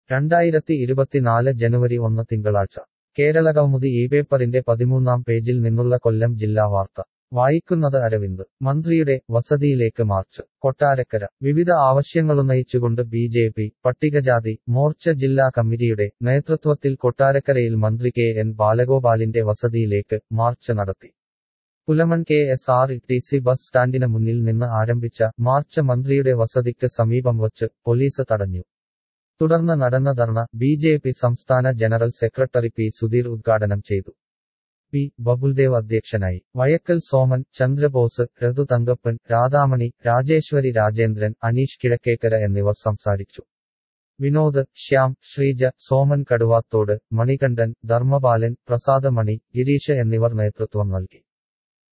രണ്ടായിരത്തി ഇരുപത്തിനാല് ജനുവരി ഒന്ന് തിങ്കളാഴ്ച കേരളകൗമുദി ഈ പേപ്പറിന്റെ പതിമൂന്നാം പേജിൽ നിന്നുള്ള കൊല്ലം ജില്ലാ വാർത്ത വായിക്കുന്നത് അരവിന്ദ് മന്ത്രിയുടെ വസതിയിലേക്ക് മാർച്ച് കൊട്ടാരക്കര വിവിധ ആവശ്യങ്ങളുന്നയിച്ചുകൊണ്ട് ബി ജെ പി പട്ടികജാതി മോർച്ച ജില്ലാ കമ്മിറ്റിയുടെ നേതൃത്വത്തിൽ കൊട്ടാരക്കരയിൽ മന്ത്രി കെ എൻ ബാലഗോപാലിന്റെ വസതിയിലേക്ക് മാർച്ച് നടത്തി Pulamon K S R T C bus സ്റ്റാൻഡിന് മുന്നിൽ നിന്ന് ആരംഭിച്ച മാർച്ച് മന്ത്രിയുടെ വസതിക്ക് സമീപം വച്ച് പോലീസ് തടഞ്ഞു തുടർന്ന് നടന്ന ധർണ ബി ജെ പി സംസ്ഥാന ജനറൽ സെക്രട്ടറി പി സുധീർ ഉദ്ഘാടനം ചെയ്തു പി ബബുൽദേവ് അധ്യക്ഷനായി വയക്കൽ സോമൻ ചന്ദ്രബോസ് രഘു തങ്കപ്പൻ രാധാമണി രാജേശ്വരി രാജേന്ദ്രൻ അനീഷ് കിഴക്കേക്കര എന്നിവർ സംസാരിച്ചു വിനോദ് ശ്യാം ശ്രീജ സോമൻ കടുവാത്തോട് മണികണ്ഠൻ ധർമ്മപാലൻ പ്രസാദമണി ഗിരീഷ് എന്നിവർ നേതൃത്വം നൽകി